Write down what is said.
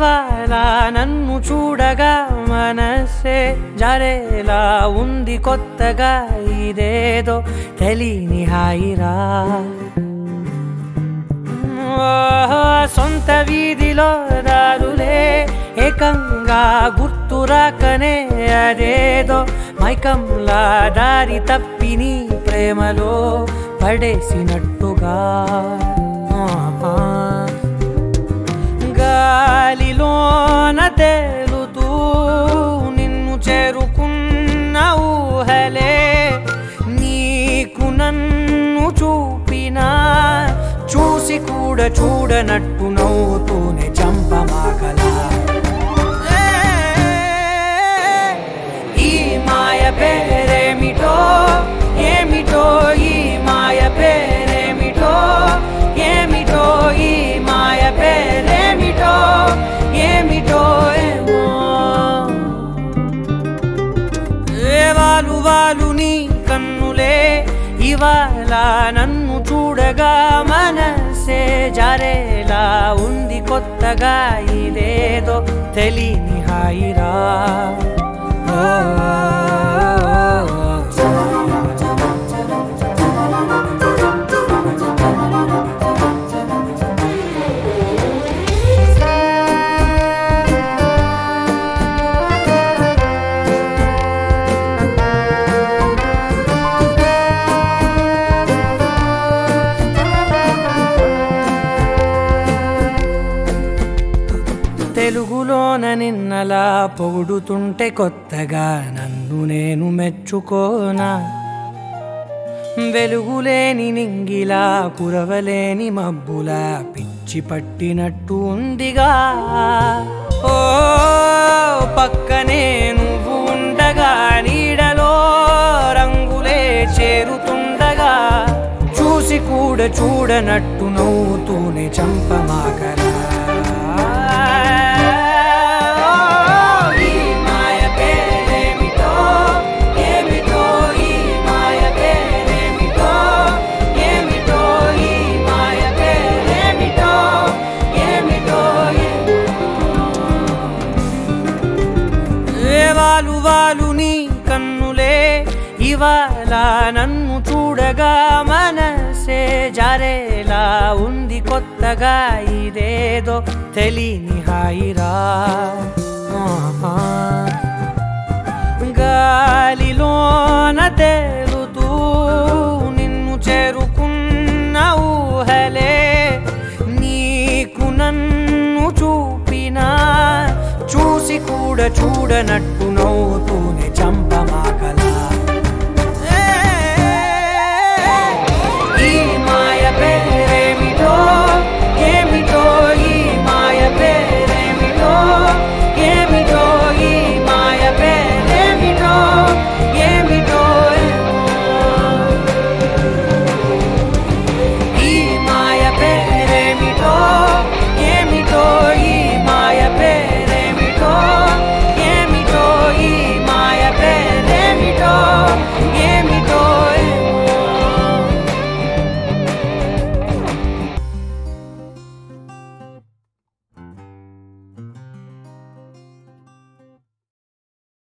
ఇవాళ నన్ను చూడగా మనసే జరేలా ఉంది కొత్తగా ఇదేదో తెలియని హాయిరా ఓహో, సొంత వీధిలో దారులే ఏకంగా గుర్తురాకనే అదేదో మైకంలా దారి తప్పిని ప్రేమలో పడేసినట్టుగా ఆహా. గాలిలోన తేలుతూ నిన్ను చేరుకున్న ఊహలే నీకు నన్ను చూపినా చూసి కూడా చూడనట్టు నవ్వుతూనే చంపమాకలా ఈ మాయ పేరేమిటో ఏమిటో ఈ మాయ పేరేమిటో ఏమిటో ఈ మాయ పేరేమిటో ఏమిటో ఏమో ఏ వాలు వాలు నీ కన్నులే ఇవాళ నన్ను చూడగా మనసే జారేలా ఉంది కొత్తగా ఇదేదో తెలియని హాయిరా ఓ, తెలుగులోన నిన్నలా పొగుడుతుంటే కొత్తగా నన్ను నేను మెచ్చుకోనా వెలుగులేని నింగిలా కురవలేని మబ్బులా పిచ్చి పట్టినట్టు ఉందిగా ఓ పక్కనే నువ్వు ఉండగా నీడలో రంగులే చేరుతుండగా చూసి కూడా చూడనట్టు నవ్వుతూనే చంపమాకరా ఈ మాయ పేరేమిటో ఏమిటో ఈ మాయ పేరేమిటో ఏమిటో ఈ మాయ పేరేమిటో ఏమిటో ఏ వాలు వాలు నీ కన్నులే ఇవాళ నన్ను చూడగా మనసే జారేలా ఉంది కొత్తగా ఇదేదో తెలియని హాయిరా ఆహా. గాలిలోన తేలుతూ నిన్ను చేరుకున్న ఊహలే నీకు నన్ను చూపినా చూసి కూడా చూడనట్టు నవ్వుతూనే చంప